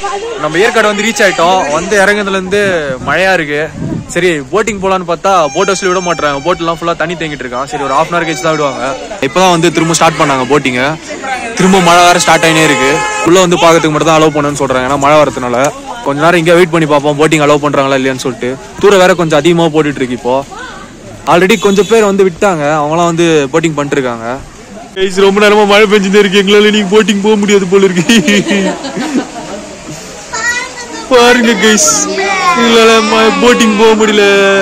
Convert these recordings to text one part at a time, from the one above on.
நம்ம ஏற்காடு வந்து ரீச் ஆயிட்டோம் வந்து இறங்குனதுல இருந்து மழையா இருக்கு சரி போட்டிங் போலான்னு பார்த்தா போட் ஹவுஸ்ல விட மாட்டாங்க போட் எல்லாம் ஃபுல்லா தண்ணி தேங்கிட்டு இருக்கான் சரி ஒரு ஹாஃப் அன் ஹவர் கழிச்சு தான் விடுவாங்க இப்பதான் வந்து திரும்ப ஸ்டார்ட் பண்ணாங்க போட்டிங்க திரும்ப மழை வேற ஸ்டார்ட் ஆயினே இருக்கு உள்ள வந்து பாக்கிறதுக்கு மட்டும் தான் அலோவ் பண்ணுன்னு சொல்றாங்க ஏன்னா மழை வரதுனால கொஞ்ச நேரம் இங்க வெயிட் பண்ணி பார்ப்போம் போட்டிங் அலோவ் பண்றாங்களா இல்லையான்னு சொல்லிட்டு தூரம் வேற கொஞ்சம் அதிகமா போட்டுட்டு இருக்கு இப்போ ஆல்ரெடி கொஞ்சம் பேர் வந்து விட்டாங்க அவங்களாம் வந்து போட்டிங் பண்ணிட்டு இருக்காங்க Guys, ரொம்ப நேரமா மழை பெஞ்சுட்டே இருக்கு எங்களால நீங்க போட்டிங் போக முடியாது போல இருக்கு பாருங்க கைஸ் எங்களால போட்டிங் போக முடியல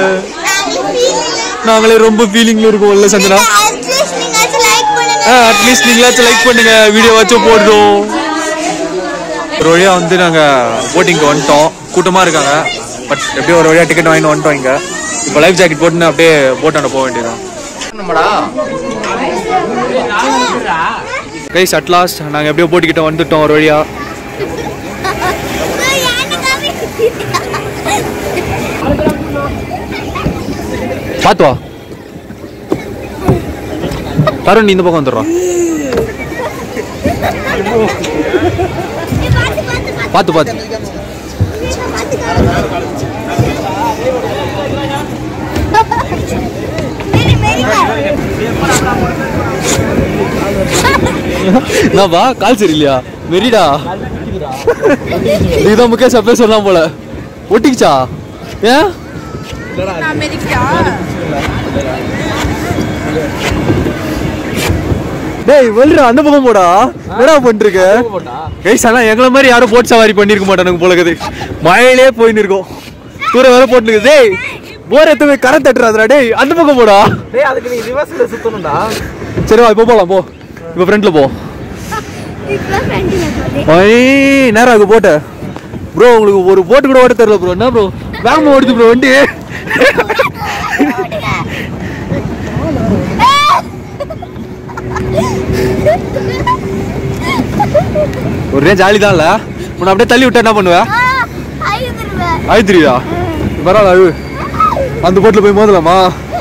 நாங்களே ரொம்ப ஃபீலிங்ல இருக்கோம் இல்ல சஞ்சனா அட்லீஸ்ட் நீங்க லைக் பண்ணுங்க அட்லீஸ்ட் நீங்களாச்சும் லைக் பண்ணுங்க வீடியோ வச்சும் போடுறோம் ஒரு வழியா வந்து நாங்க போட்டிங்க்கு வந்துட்டோம் கூட்டமா இருக்காங்க பட் எப்படியோ ஒரு வழியா டிக்கெட் வாங்கிட்டு வந்துட்டோம் இங்க இப்போ லைஃப் ஜாக்கெட் போட்டுன்னு அப்படியே போட்டாண்ட போக வேண்டியதான் கைஸ் அட் லாஸ்ட் நாங்க எப்படியோ போட்டுக்கிட்ட வந்துட்டோம் ஒரு வழியா பாத்து வா தருண் நீ இந்த பக்கம் வந்துடுறோம் பார்த்து பார்த்து என்னப்பா கால் சரியில்லையா மெரிடா இதுதான் முகேஷ் அப்பே சொல்லலாம் போல ஒட்டிக்கிச்சா ஏன் டேய் வெல்றா அந்த பக்கம் போடா என்னடா பண்ணிருக்க கைஸ் ஆனா எங்களை மாதிரி யாரும் போட் சவாரி பண்ணிருக்க மாட்டானுங்க போல இருக்குது மழையிலே போயின்னு இருக்கோம் தூரம் வேற போட்டு டேய் போர் எத்தமே கரை தட்டுறாதுடா டேய் அந்த பக்கம் போடா டேய் அதுக்கு நீ ரிவர்ஸ்ல சுத்தணும்டா சரி வா இப்போ போலாம் போ இப்போ ஃப்ரண்ட்ல போ ஐய் நேரம் ஆகு போட்ட ப்ரோ உங்களுக்கு ஒரு போட்டு கூட ஓட தெரியல ப்ரோ என்ன ப்ரோ வேகமா ஓடுது ப்ரோ வண்டி ஒரே ஜாலி தான் இல்ல உன்னை அப்படியே தள்ளி விட்டா என்ன பண்ணுவ ஆயித்திரியா பரவாயில்ல அழு அந்த போட்டில் போய் மோதலாமா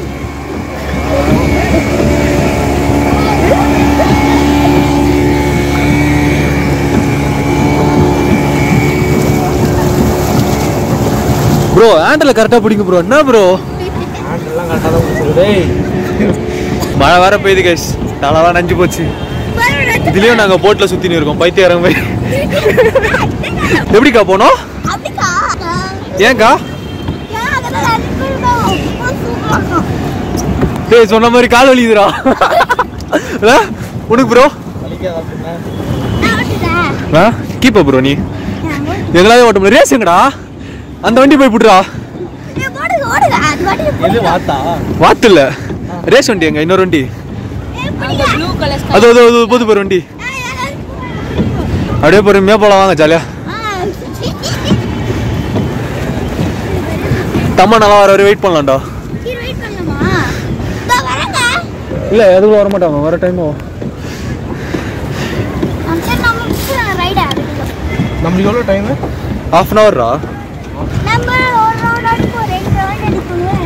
ப்ரோ ஹேண்டில் கரெக்டாக பிடிங்க ப்ரோ என்ன ப்ரோ எல்லாம் கரெக்டாக தான் முடிச்சிருக்கு டேய் மழை வேற பெய்யுது கைஸ் தலைலாம் நஞ்சு போச்சு இதுலயும் நாங்க போட்ல சுத்தின்னு இருக்கோம் பைத்தியாரங்க போய் எப்படிக்கா போனோம் ஏன்க்கா டேய் சொன்ன மாதிரி கால் வலிக்குதுடா இல்ல? உனக்கு ப்ரோ கீப்பா ப்ரோ நீ எங்களாவே ஓட்ட முடியும் ரேஸ் எங்கடா அந்த வண்டி போய் புடுறா எது வாத்தா வாத்து இல்ல ரேஸ் வண்டி எங்க இன்னொரு வண்டி அது அது அது போது போற வண்டி அப்படியே பொறுமையா போலாம் வாங்க ஜாலியா தம்மா நல்லா வர வரை வெயிட் பண்ணலாம்டா இல்ல எதுவும் வர மாட்டாங்க வர டைம் நம்மளுக்கு எவ்வளோ டைமு ஹாஃப் அன் ஹவர்ரா நம்ம ஒரு round அடிப்போம், ரெண்டு round அடிப்போம்.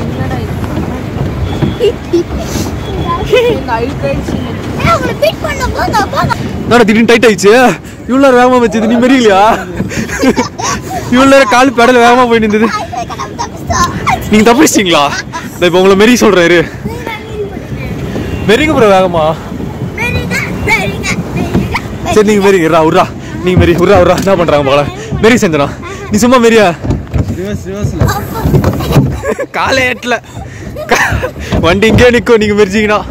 ஏய், உங்களை beat பண்ண போங்க, போங்க. என்னடா திடீர்னு டைட் ஆயிடுச்சு இவ்வளோ நேரம் வேகமா வச்சது நீ மெரியலையா இவ்வளோ நேரம் கால் பெடல் வேகமா போய் நின்றது ஐயோ, நம்ம தப்பிச்சிட்டோம். நீங்க தப்பிச்சிட்டீங்களா இந்த இப்போ உங்களை மெரி சொல்றாரு மெரிங்க ப்ரோ வேகமா Very good, very good, very good. சரி நீங்க மெரிங்க உர்ரா உர்ரா நீங்க மெரி உர்ரா உர்ரா என்ன பண்றாங்க போல மெரி செஞ்சனா நீ சும்மா மெரியா ரிவர்ஸ் ரிவர்ஸில் காலை எட்டல வண்டி இங்கே நிற்கும் நீங்க மெரிச்சிங்கன்னா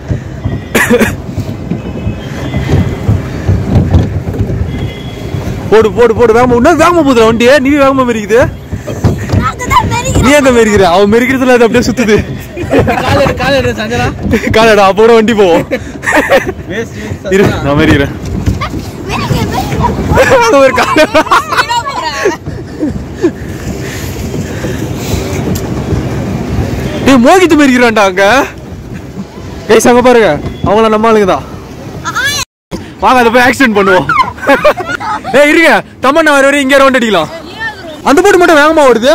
போடு போடு போடு வேகமா இன்னும் வேகமா போதுடா வண்டியே நீ வேகமா மெரிக்குது நாங்க தான் very நீ எங்க மெரிக்கிற அவன் மெரிக்கிறதுல அது அப்படியே சுத்துது கால் எடு கால் எடு சஞ்சனா காலடா அப்போ வண்டி போவோம் வேஸ்ட் இரு நான் மெரிக்கிறேன் very good, very good. அது ஒரு கால டேய் மோகித்து மெரிக்கிறான்டா அங்க கைஸ் அங்க பாருங்க அவங்கள நம்ம ஆளுங்க தான் வாங்க அதை போய் ஆக்சிடென்ட் பண்ணுவோம் ஏய் இருங்க தமன்னா வர வரை இங்கே ரவுண்ட் அடிக்கலாம் அந்த போட்டு மட்டும் வேகமா ஓடுது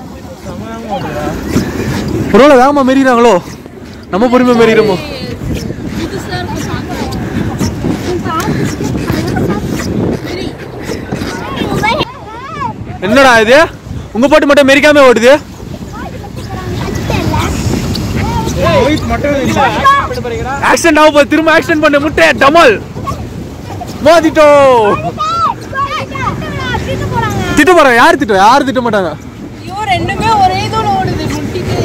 பரவாயில்ல வேகமா மெரிக்கிறாங்களோ நம்ம பொறுமை மெரிக்கிறோமோ என்னடா இது உங்க போட்டு மட்டும் மெரிக்காம ஓடுது ஒயிட் மட்டும் ஆக்சிடென்ட் ஆக போகுது திரும்ப ஆக்சிடென்ட் பண்ண முட்டை டமல் மோதிட்டோம் திட்ட போறாங்க யார் திட்டம் யார் திட்ட மாட்டாங்க ஐயோ ரெண்டுமே ஒரே தூரம் ஓடுது முட்டிட்டு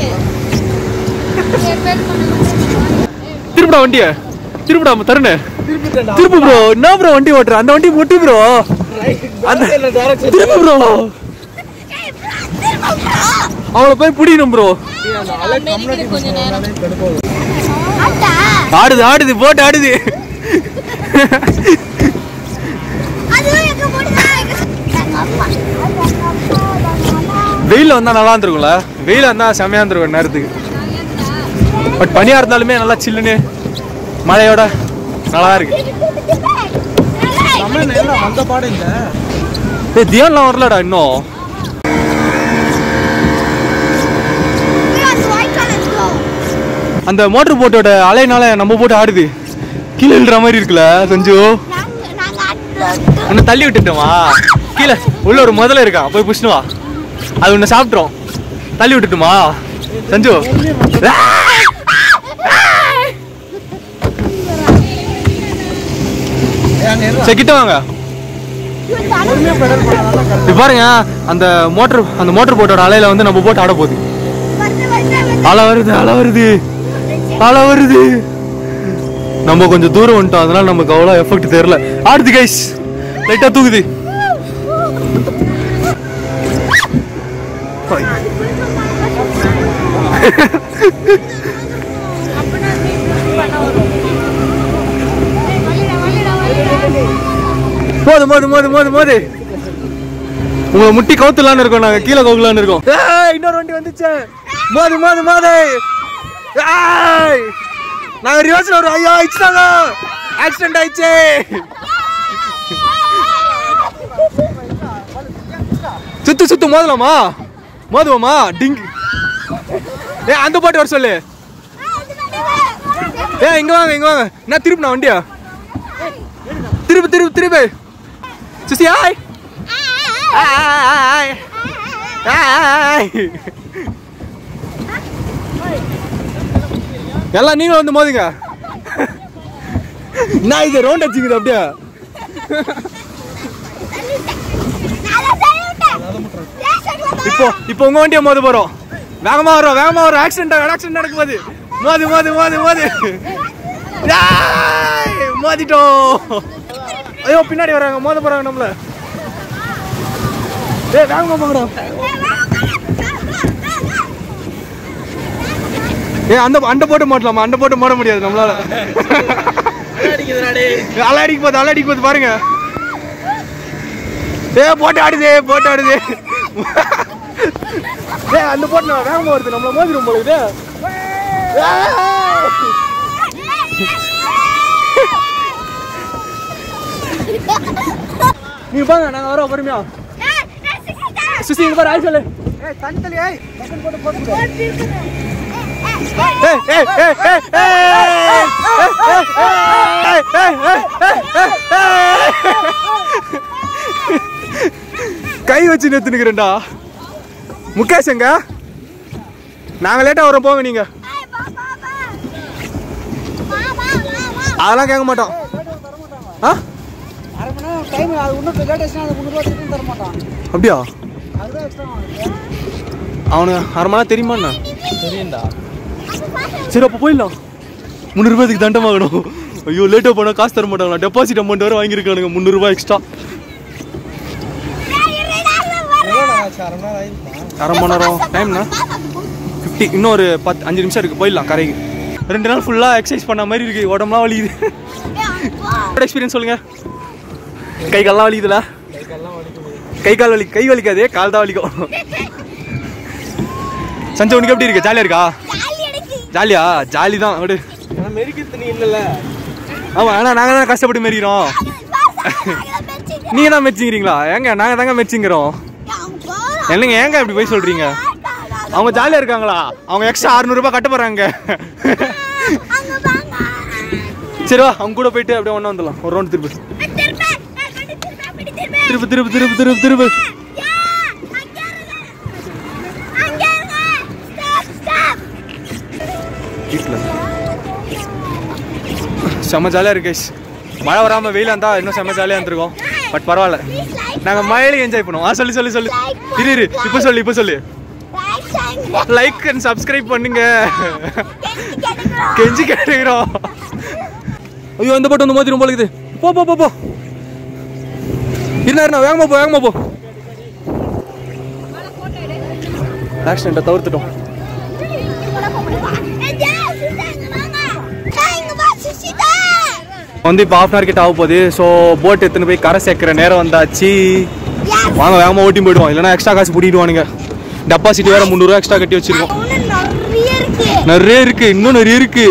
திருப்பிடா வண்டிய திருப்பிடா தருணு திருப்பு ப்ரோ என்ன ப்ரோ வண்டி ஓட்டுற அந்த வண்டி முட்டு ப்ரோ அந்த திருப்பு ப்ரோ அவளை போய் பிடிக்கணும் ப்ரோ கொஞ்ச நேரம் ஆடுது ஆடுது போட்டு ஆடுது வெயில்ல வந்தா நல்லா இருந்திருக்கும்ல வெயில வந்தா செமையா இருந்திருக்கும் நேரத்துக்கு பட் பனியா இருந்தாலுமே நல்லா சில்லுன்னு மழையோட நல்லா இருக்கு தமிழ் நேரம் வந்த பாடு இல்ல ஏய் தியான்லாம் வரலடா இன்னும் அந்த மோட்டர் போட்டோட அலைனால நம்ம போட்டு ஆடுது கீழே இழுற மாதிரி இருக்குல்ல சஞ்சு உன்னை தள்ளி விட்டுட்டோமா கீழே உள்ள ஒரு முதல்ல இருக்கா போய் புஷ்ணுவா அது உன்னை சாப்பிட்றோம் தள்ளி விட்டுட்டுமா சஞ்சு சரி கிட்ட வாங்க இப்ப பாருங்க அந்த மோட்டர் அந்த மோட்டர் போட்டோட அலையில வந்து நம்ம போட்டு ஆட போகுது அலை வருது அலை வருது அலை வருது நம்ம கொஞ்சம் தூரம் வந்துட்டோம் அதனால நமக்கு அவ்வளோ எஃபெக்ட் தெரியல ஆடுது கைஸ் லைட்டா தூக்குது மோது மோது மோது மோது மோது உங்களை முட்டி கவுத்துலான்னு இருக்கோம் நாங்க கீழே கவுக்கலான்னு இருக்கோம் ஏய், இன்னொரு வண்டி வந்துச்சு மோது மோது மோது ஏய், நாங்க ரிவர்ஸ்ல ஒரு ஐயோ ஆயிடுச்சாங்க ஆக்சிடென்ட் ஆயிடுச்சு சுத்து சுத்து மோதலாமா மோதுவோமா டிங் ஏ அந்த பாட்டு வர சொல்லு ஏ இங்க வாங்க இங்க வாங்க என்ன திருப்பினா வண்டியா திருப்பு திருப்பு திருப்பு சுசி ஹாய் ஹாய் ஹாய் எல்லாம் நீங்களும் வந்து மோதுங்க நான் இது ரவுண்ட் அடிச்சுக்குது அப்படியே இப்போ இப்போ உங்க வண்டியை மோத போறோம் வேகமா வரோம் வேகமா வரோம் ஆக்சிடென்ட் ஆக்சிடென்ட் நடக்கும் போது மோது மோது மோது மோது ஏய், மோதிட்டோம் ஐயோ பின்னாடி வராங்க மோத போறாங்க நம்மள ஏய் வேகமா போங்கடா ஏ அந்த அந்த போட்டு மாட்டலாமா அந்த போட்டு மாட முடியாது நம்மளால அலை அடிக்க போகுது அலை அடிக்க போகுது பாருங்க ஏ போட்டு ஆடுது போட்டு ஆடுது ஏ அந்த போட்டு நான் வேகமா வருது நம்மள மோதிரும் போல இது நீங்க பாங்க நாங்க வரோம் பொறுமையா சுசி இங்க பாரு ஆய் சொல்லு ஏய் ஏய் ஏய் ஏய் ஏய் ஏய் ஏய் ஏய் ஏய் கை வச்சு நிறுத்துனுக்குறேன்டா முகேஷ் எங்க நாங்க லேட்டா வரோம் போங்க நீங்க அதெல்லாம் கேட்க மாட்டோம் ஆ அரை மணி நேரம் டைம் அது இன்னும் லேட் ஆச்சுன்னா அது முந்நூறுவா திருப்பி தர மாட்டான் அப்படியா அதுதான் எக்ஸ்ட்ரா அவனுக்கு அரை மணி நேரம் தெரியுமா என்ன தெரியும்டா சரி அப்போ போயிடலாம் முந்நூறுபாய்க்கு தண்டமாகணும் ஐயோ லேட்டாக போனால் காசு தர மாட்டாங்களா டெபாசிட் அமௌண்ட் வர வாங்கியிருக்கானுங்க முந்நூறுபா எக்ஸ்ட்ரா எவ்வளோடா ஆச்சு அரை மணி நேரம் ஆயிருக்குமா அரை மணி நேரம் டைம்னா ஃபிஃப்டி இன்னும் ஒரு பத்து அஞ்சு நிமிஷம் இருக்குது போயிடலாம் கரைக்கு ரெண்டு நாள் ஃபுல்லாக எக்ஸசைஸ் பண்ண மாதிரி இருக்குது உடம்புலாம் வலிக்குது எக்ஸ்பீரியன்ஸ் சொல்லுங்க கை கால்லாம் வலிக்குதுல கை கால் வலி கை வலிக்காது கால் தான் வலிக்கும் சஞ்சய் உனக்கு எப்படி இருக்கு ஜாலியா இருக்கா ஜாலியா ஜாலி தான் விடு ஆனால் மெரிக்க தண்ணி இல்லைல்ல ஆமா ஆனா நாங்க தான் கஷ்டப்பட்டு மெரிக்கிறோம் நீங்க தான் மெச்சிங்கிறீங்களா ஏங்க நாங்க தாங்க மெச்சிங்கிறோம் என்னங்க ஏங்க இப்படி போய் சொல்றீங்க அவங்க ஜாலியா இருக்காங்களா அவங்க எக்ஸ்ட்ரா 600 ரூபாய் கட்ட போறாங்க சரி வா அவங்க கூட போயிட்டு அப்படியே ஒண்ணா வந்துடலாம் ஒரு ரவுண்ட் திருப்பு திருப்பு திருப்பு திருப்பு திருப்பு திருப்பு வீட்டில் செம்ம ஜாலியாக இருக்கு guys. மழை வராமல் வெயில் இருந்தால் இன்னும் செம்ம ஜாலியாக இருந்திருக்கும் பட் பரவாயில்ல நாங்கள் மழையில என்ஜாய் பண்ணுவோம் ஆ சொல்லு சொல்லு சொல்லு இரு இரு இப்போ சொல்லு இப்போ சொல்லு லைக் அண்ட் சப்ஸ்கிரைப் பண்ணுங்க கெஞ்சி கேட்டுக்கிறோம் ஐயோ இந்த பட்டு வந்து மோதி ரொம்ப இருக்குது போ போ போ போ இருந்தா இருந்தா வேகமா போ வேகமா போ ஆக்சிடென்ட்டை தவிர்த்துட்டோம் வந்து இப்போ ஹாஃப் அன் கிட்ட ஆக போகுது ஸோ போட் எடுத்துன்னு போய் கரை சேர்க்கிற நேரம் வந்தாச்சு வாங்க வேகமா ஓட்டி போயிடுவோம் இல்லைன்னா எக்ஸ்ட்ரா காசு பிடிடுவானுங்க டெபாசிட் வேற முந்நூறுவா எக்ஸ்ட்ரா கட்டி வச்சிருக்கோம் நிறைய இருக்கு இன்னும் நிறைய இருக்கு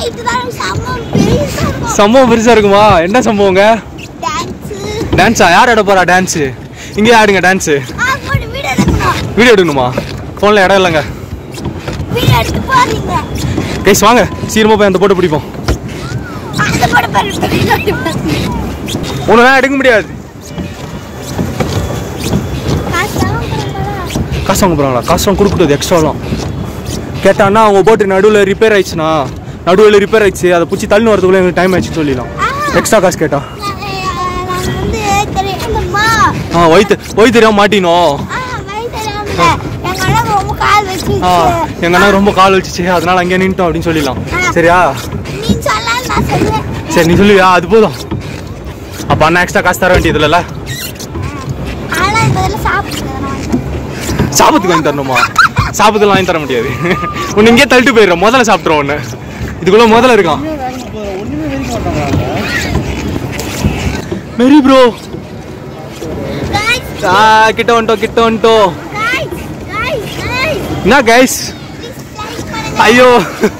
சம்பவம் பெருசா இருக்குமா என்ன சம்பவங்க டான்ஸா யார் ஆட போறா டான்ஸ் இங்கே ஆடுங்க டான்ஸ் வீடியோ எடுக்கணுமா ஃபோனில் இடம் இல்லைங்க கைஸ் வாங்க சீக்கிரமா போய் அந்த போட்டு பிடிப்போம் ஒன்றும் எடுக்க முடியாது காசு வாங்க போகிறாங்களா காசு வாங்க கொடுக்கூடாது எக்ஸ்ட்ராலாம் கேட்டான்னா அவங்க போட்டு நடுவில் ரிப்பேர் ஆயிடுச்சுண்ணா நடுவில் ரிப்பேர் ஆயிடுச்சு அதை பிடிச்சி தள்ளி வரதுக்குள்ள எங்களுக்கு டைம் ஆயிடுச்சுன்னு சொல்லிடலாம் எக்ஸ்ட்ரா காசு கேட்டா ஆ ஒய் தெ- ஒய் தெரியாம மாட்டினோம் ஆ எங்க அண்ணா ரொம்ப கால் வச்சுச்சு அதனால அங்கேயே நின்ட்டோம் அப்படின்னு சொல்லிடலாம் சரியா நீ சொல்லலாம் நான் சொல்லுவேன் சரி நீ சொல்லுவியா அது போதும் அப்போ அண்ணா எக்ஸ்ட்ரா காசு தர வேண்டியது இல்லைல்ல ஆனா இந்த இதில் சாப்பிட்டு சாபத்துக்கு வாங்கி தரணுமா சாபத்துலாம் வாங்கி தர முடியாது உன்னை இங்கேயே தள்ளிட்டு போயிடுறோம் முதல்ல சாப்பிட்றோம் ஒன்று இதுக்குள்ள முதல்ல இருக்கான் மெரி ப்ரோ guys ஆ கிட்ட வந்துட்டோம் கிட்ட வந்துட்டோம் guys guys guys என்ன கைஸ் please like பண்ணுங்க ஐயோ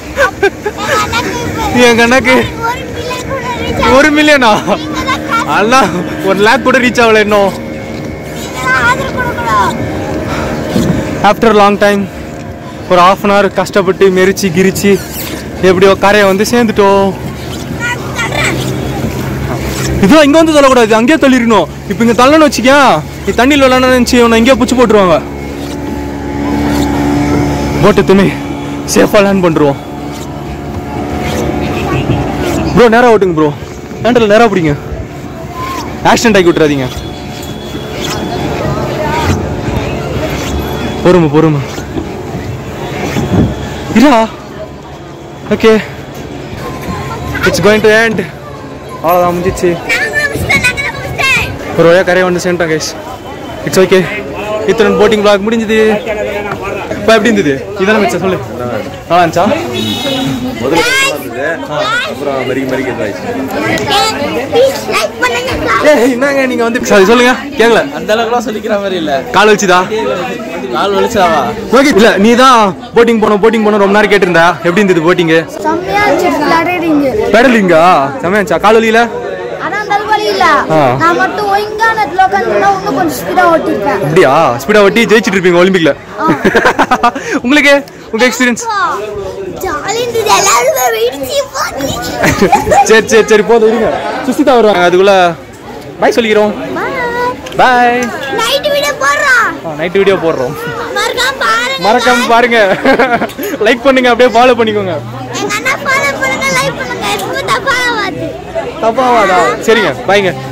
எங்க அண்ணாக்கு என் கணக்கு இப்ப ஒரு ஒரு மில்லியன் கூட ரீச் மில்லியனா நீங்க தான் காசு அல்லா ஒரு லேக் கூட ரீச் ஆகல இன்னும் நீங்க தான் ஆதரவு கொடுக்கணும் ஆஃப்டர் லாங் டைம் ஒரு ஆஃப் அன் ஹவர் கஷ்டப்பட்டு மெரிச்சு கிரிச்சு எப்படியோ கரையை வந்து சேர்ந்துட்டோம் நான் தர்றேன் இதெல்லாம் இங்கே வந்து தள்ளக்கூடாது அங்கேயே தள்ளிடணும் இப்போ இங்கே தள்ளணும்னு வச்சுக்கேன் நீ தண்ணியில் விளாட்னு நினச்சி உன்னை இங்கேயே பிடிச்சி போட்டுருவாங்க போட்டு துணி சேஃபாக லேண்ட் பண்ணுருவோம் ப்ரோ நேராக ஓட்டுங்க ப்ரோ ஹேண்டில் நேராக பிடிங்க ஆக்சிடென்ட் ஆக்கி விட்டுறாதீங்க பொறுமை பொறுமை இரா okay it's going to end அவ்வளோதான் முடிஞ்சிச்சு நாங்க முடிச்சிட்டோம் நாங்க முடிச்சிட்டோம் ஒரு வழியாக கரையை வந்து சேர்ந்துட்டோம் கைஸ் இட்ஸ் ஓகே இத்தனை போட்டிங் vlog முடிஞ்சது இப்போ எப்படி இருந்தது இதான மிச்சம் சொல்லு நல்லா இருந்துச்சா அப்புறம் மறிக்க மறிக்க இதாயிடுச்சு ப்ளீஸ் லைக் பண்ணுங்க guys. ஏய் என்னங்க நீங்க வந்து சரி சொல்லுங்க கேட்கல அந்த அளவுக்குலாம் சொல்லிக்கிற மாதிரி இல்ல கால் வச்சுதா கால் வலிச்சாவா ஓகே இல்ல நீ தான் போட்டிங் போனோம் போட்டிங் போனோம் ரொம்ப நேரம் கேட்டிருந்தா எப்படி இருந்தது போட்டிங் செம்மையா இருந்துச்சு விளையாடுறீங்க பெடலிங்கா செமையாச்சா கால் வலியில ஆனா அந்த வழி இல்ல ஆ. நான் மட்டும் ஒழுங்கா நெட்ல உட்காந்துனா இன்னும் கொஞ்சம் ஸ்பீடா ஓட்டிருப்பேன் அப்படியா ஸ்பீடா ஒட்டி ஜெயிச்சிட்டு இருப்பீங்க ஒலிம்பிக்ல உங்களுக்கு உங்க எக்ஸ்பீரியன்ஸ் ஜாலி இருந்தது எல்லாருமே வெடிச்சு போச்சு சரி சரி சரி போதும் இருங்க சுஸ்திதா வருவாங்க அதுக்குள்ள பாய் சொல்லிக்கிறோம் பாய் நைட் வீடியோ போடுறோம் நைட் வீடியோ போடுறோம் மறக்காம பாருங்க மறக்காம பாருங்க லைக் பண்ணுங்க அப்படியே ஃபாலோ பண்ணிக்கோங்க எங்க அண்ணா ஃபாலோ பண்ணுங்க லைக் பண்ணுங்க எதுவும் தப்பா ஆகாது தப்பாவாதா சரிங்க பாய்ங்க